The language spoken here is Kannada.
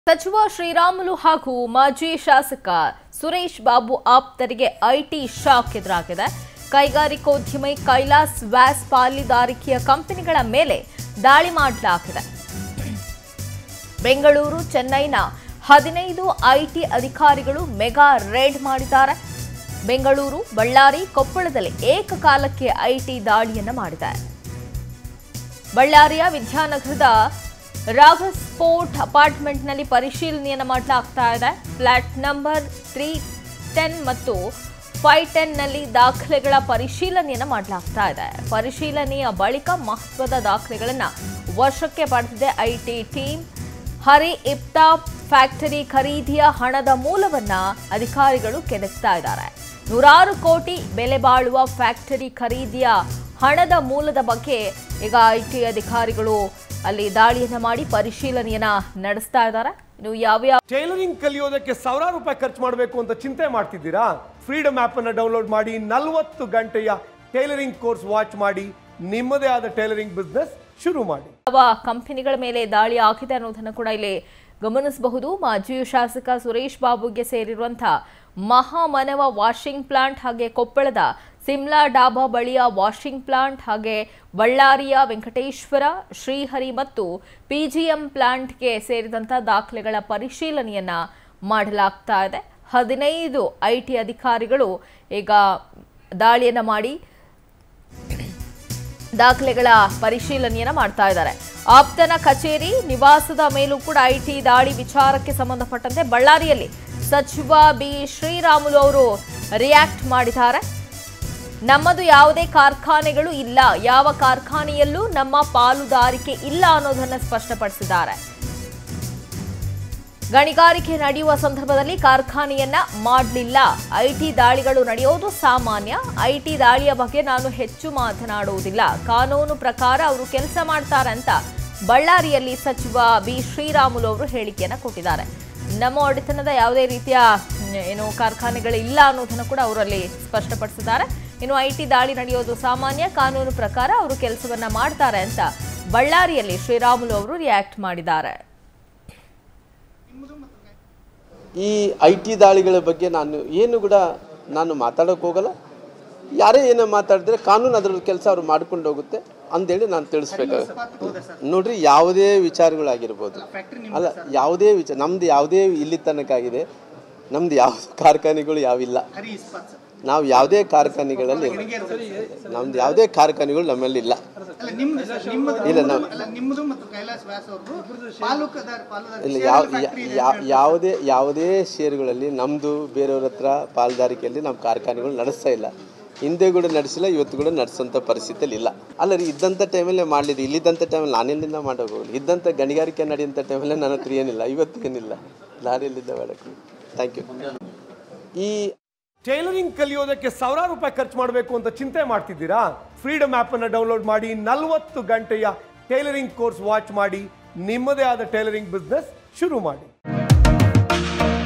ಸಚಿವ ಶ್ರೀರಾಮುಲು ಹಾಗೂ ಮಾಜಿ ಶಾಸಕ ಸುರೇಶ್ ಬಾಬು ಆಪ್ತರಿಗೆ ಐಟಿ ಶಾಕ್ ಎದುರಾಗಿದೆ ಕೈಗಾರಿಕೋದ್ಯಮಿ ಕೈಲಾಸ್ ವ್ಯಾಸ್ ಪಾಲಿದಾರಿಕೆಯ ಕಂಪನಿಗಳ ಮೇಲೆ ದಾಳಿ ಮಾಡಲಾಗಿದೆ ಬೆಂಗಳೂರು ಚೆನ್ನೈನ ಹದಿನೈದು ಐಟಿ ಅಧಿಕಾರಿಗಳು ಮೆಗಾ ರೇಡ್ ಮಾಡಿದ್ದಾರೆ ಬೆಂಗಳೂರು ಬಳ್ಳಾರಿ ಕೊಪ್ಪಳದಲ್ಲಿ ಏಕಕಾಲಕ್ಕೆ ಐಟಿ ದಾಳಿಯನ್ನು ಮಾಡಿದ್ದಾರೆ ಬಳ್ಳಾರಿಯ ವಿದ್ಯಾನಗರದ ರಾಘಸ್ಪೋರ್ಟ್ ಅಪಾರ್ಟ್ಮೆಂಟ್ನಲ್ಲಿ ಪರಿಶೀಲನೆಯನ್ನು ಮಾಡಲಾಗ್ತಾ ಇದೆ ಫ್ಲಾಟ್ ನಂಬರ್ ತ್ರೀ ಟೆನ್ ಮತ್ತು ಫೈವ್ ಟೆನ್ನಲ್ಲಿ ದಾಖಲೆಗಳ ಪರಿಶೀಲನೆಯನ್ನು ಮಾಡಲಾಗ್ತಾ ಇದೆ ಪರಿಶೀಲನೆಯ ಬಳಿಕ ಮಹತ್ವದ ದಾಖಲೆಗಳನ್ನು ವಶಕ್ಕೆ ಪಡೆದಿದೆ ಐಟಿ ಟೀಮ್ ಹರಿ ಇಪ್ತಾ ಫ್ಯಾಕ್ಟರಿ ಖರೀದಿಯ ಹಣದ ಮೂಲವನ್ನ ಅಧಿಕಾರಿಗಳು ಕೆದಕ್ತಾ ಇದ್ದಾರೆ ನೂರಾರು ಕೋಟಿ ಬೆಲೆ ಬಾಳುವ ಫ್ಯಾಕ್ಟರಿ ಖರೀದಿಯ ಹಣದ ಮೂಲದ ಬಗ್ಗೆ ಈಗ ಐಟಿ ಅಧಿಕಾರಿಗಳು ಅಲ್ಲಿ ದಾಳಿಯನ್ನ ಮಾಡಿ ಪರಿಶೀಲನೆಯನ್ನ ನಡೆಸ್ತಾ ಇದ್ದಾರೆ ಇನ್ನು ಯಾವ್ಯಾವ ಟೈಲರಿಂಗ್ ಕಲಿಯೋದಕ್ಕೆ ಸಾವಿರಾರು ರೂಪಾಯಿ ಖರ್ಚು ಮಾಡಬೇಕು ಅಂತ ಚಿಂತೆ ಮಾಡ್ತಿದ್ದೀರಾ ಫ್ರೀಡಮ್ ಆಪ್ ಅನ್ನು ಡೌನ್ಲೋಡ್ ಮಾಡಿ ನಲವತ್ತು ಗಂಟೆಯ ಟೈಲರಿಂಗ್ ಕೋರ್ಸ್ ವಾಚ್ ಮಾಡಿ ನಿಮ್ಮದೇ ಆದ ಟೈಲರಿಂಗ್ ಬಿಸ್ನೆಸ್ ಶುರು ಮಾಡಿ ಯಾವ ಕಂಪನಿಗಳ ಮೇಲೆ ದಾಳಿ ಆಗಿದೆ ಅನ್ನೋದನ್ನು ಕೂಡ ಇಲ್ಲಿ ಗಮನಿಸಬಹುದು ಮಾಜಿ ಶಾಸಕ ಸುರೇಶ್ ಬಾಬುಗೆ ಸೇರಿರುವಂತಹ ಮಹಾಮನವ ವಾಷಿಂಗ್ ಪ್ಲಾಂಟ್ ಹಾಗೆ ಕೊಪ್ಪಳದ ಸಿಮ್ಲಾ ಡಾಬಾ ಬಳಿಯ ವಾಷಿಂಗ್ ಪ್ಲಾಂಟ್ ಹಾಗೆ ಬಳ್ಳಾರಿಯ ವೆಂಕಟೇಶ್ವರ ಶ್ರೀಹರಿ ಮತ್ತು ಪಿಜಿಎಂ ಪ್ಲಾಂಟ್ಗೆ ಸೇರಿದಂಥ ದಾಖಲೆಗಳ ಪರಿಶೀಲನೆಯನ್ನ ಮಾಡಲಾಗ್ತಾ ಇದೆ ಹದಿನೈದು ಐಟಿ ಅಧಿಕಾರಿಗಳು ಈಗ ದಾಳಿಯನ್ನ ಮಾಡಿ ದಾಖಲೆಗಳ ಪರಿಶೀಲನೆಯನ್ನ ಮಾಡ್ತಾ ಇದ್ದಾರೆ ಆಪ್ತನ ಕಚೇರಿ ನಿವಾಸದ ಮೇಲೂ ಕೂಡ ಐಟಿ ದಾಳಿ ವಿಚಾರಕ್ಕೆ ಸಂಬಂಧಪಟ್ಟಂತೆ ಬಳ್ಳಾರಿಯಲ್ಲಿ ಸಚಿವ ಬಿ ಶ್ರೀರಾಮುಲು ಅವರು ರಿಯಾಕ್ಟ್ ಮಾಡಿದ್ದಾರೆ ನಮ್ಮದು ಯಾವುದೇ ಕಾರ್ಖಾನೆಗಳು ಇಲ್ಲ ಯಾವ ಕಾರ್ಖಾನೆಯಲ್ಲೂ ನಮ್ಮ ಪಾಲುದಾರಿಕೆ ಇಲ್ಲ ಅನ್ನೋದನ್ನ ಸ್ಪಷ್ಟಪಡಿಸಿದ್ದಾರೆ ಗಣಿಗಾರಿಕೆ ನಡೆಯುವ ಸಂದರ್ಭದಲ್ಲಿ ಕಾರ್ಖಾನೆಯನ್ನ ಮಾಡಲಿಲ್ಲ ಐಟಿ ದಾಳಿಗಳು ನಡೆಯೋದು ಸಾಮಾನ್ಯ ಐಟಿ ದಾಳಿಯ ಬಗ್ಗೆ ನಾನು ಹೆಚ್ಚು ಮಾತನಾಡುವುದಿಲ್ಲ ಕಾನೂನು ಪ್ರಕಾರ ಅವರು ಕೆಲಸ ಮಾಡ್ತಾರೆ ಅಂತ ಬಳ್ಳಾರಿಯಲ್ಲಿ ಸಚಿವ ಬಿ ಶ್ರೀರಾಮುಲು ಅವರು ಹೇಳಿಕೆಯನ್ನ ಕೊಟ್ಟಿದ್ದಾರೆ ನಮ್ಮ ಒಡೆತನದ ಯಾವುದೇ ರೀತಿಯ ಮ್, ಏನು ಕಾರ್ಖಾನೆಗಳಿಲ್ಲ ಅನ್ನೋದನ್ನು ಕೂಡ ಅವರಲ್ಲಿ ಸ್ಪಷ್ಟಪಡಿಸಿದ್ದಾರೆ ಇನ್ನು ಐಟಿ ದಾಳಿ ನಡೆಯೋದು ಸಾಮಾನ್ಯ ಕಾನೂನು ಪ್ರಕಾರ ಅವರು ಕೆಲಸವನ್ನ ಮಾಡ್ತಾರೆ ಅಂತ ಬಳ್ಳಾರಿಯಲ್ಲಿ ಶ್ರೀರಾಮುಲು ಅವರು ರಿಯಾಕ್ಟ್ ಮಾಡಿದ್ದಾರೆ ಈ ಐ ಟಿ ದಾಳಿಗಳ ಬಗ್ಗೆ ನಾನು ಏನು ಕೂಡ ನಾನು ಮಾತಾಡೋಕೆ ಹೋಗಲ್ಲ ಯಾರೇ ಏನೋ ಮಾತಾಡಿದ್ರೆ ಕಾನೂನು ಅದರ ಕೆಲಸ ಅವ್ರು ಮಾಡ್ಕೊಂಡು ಹೋಗುತ್ತೆ ಅಂದೇಳಿ ನಾನು ತಿಳಿಸ್ಬೇಕಾಗುತ್ತೆ ನೋಡ್ರಿ ಯಾವುದೇ ವಿಚಾರಗಳಾಗಿರ್ಬೋದು ಅಲ್ಲ ಯಾವುದೇ ವಿಚಾರ ನಮ್ದು ಯಾವುದೇ ಇಲ್ಲಿ ತನಕ ಆಗಿದೆ ನಮ್ದು ಯಾವ ಕಾರ್ಖಾನೆಗಳು ಯಾವಿಲ್ಲ ನಾವು ಯಾವುದೇ ಕಾರ್ಖಾನೆಗಳಲ್ಲಿ ನಮ್ದು ಯಾವುದೇ ಕಾರ್ಖಾನೆಗಳು ನಮ್ಮಲ್ಲಿ ಇಲ್ಲ ಅಲ್ಲ ನಿಮ್ದು ಸರ್, ನಿಮ್ಮದು ಇಲ್ಲ, ನಾವು- ಅಲ್ಲ ನಿಮ್ಮದು ಮತ್ತು ಕೈಲಾಸ್ ವ್ಯಾಸ್ ಅವ್ರದ್ದು ಪಾಲುಕದಾರ ಪಾಲುದಾರ ಇಲ್ಲ ಯಾವ ಯಾ- ಯಾವುದೇ ಯಾವುದೇ ಷೇರುಗಳಲ್ಲಿ ನಮ್ಮದು ಬೇರೆಯವ್ರ ಹತ್ರ ಪಾಲ್ದಾರಿಕೆಯಲ್ಲಿ ನಮ್ಮ ಕಾರ್ಖಾನೆಗಳು ನಡೆಸ್ತಾ ಇಲ್ಲ ಹಿಂದೆ ಕೂಡ ನಡೆಸಿಲ್ಲ ಇವತ್ತು ಕೂಡ ನಡೆಸೋಂಥ ಪರಿಸ್ಥಿತಿಯಲ್ಲಿ ಇಲ್ಲ ಅಲ್ಲ ರೀ ಇದ್ದಂಥ ಟೈಮಲ್ಲೇ ಮಾಡಲಿದ್ದು ಇಲ್ಲಿದ್ದಂಥ ಟೈಮಲ್ಲಿ ನಾನೆಲ್ಲಿಂದ ಮಾಡೋಕೆ ಹೋಗಲಿ ಇದ್ದಂಥ ಗಣಿಗಾರಿಕೆ ನಡೆಯುವಂಥ ಟೈಮಲ್ಲೇ ನನ್ನ ಹತ್ರ ಏನಿಲ್ಲ ಇವತ್ತು ಏನಿಲ್ಲ ನಾನು ಎಲ್ಲಿಂದ ಮಾಡೋಕ್ಕೆ ಥ್ಯಾಂಕ್ ಯು ಈ ಟೈಲರಿಂಗ್ ಕಲಿಯೋದಕ್ಕೆ ಸಾವಿರಾರು ರೂಪಾಯಿ ಖರ್ಚು ಮಾಡಬೇಕು ಅಂತ ಚಿಂತೆ ಮಾಡ್ತಿದ್ದೀರಾ ಫ್ರೀಡಮ್ ಆಪ್ ಅನ್ನು ಡೌನ್ಲೋಡ್ ಮಾಡಿ ನಲವತ್ತು ಗಂಟೆಯ ಟೈಲರಿಂಗ್ ಕೋರ್ಸ್ ವಾಚ್ ಮಾಡಿ ನಿಮ್ಮದೇ ಆದ ಟೈಲರಿಂಗ್ ಬಿಸ್ನೆಸ್ ಶುರು ಮಾಡಿ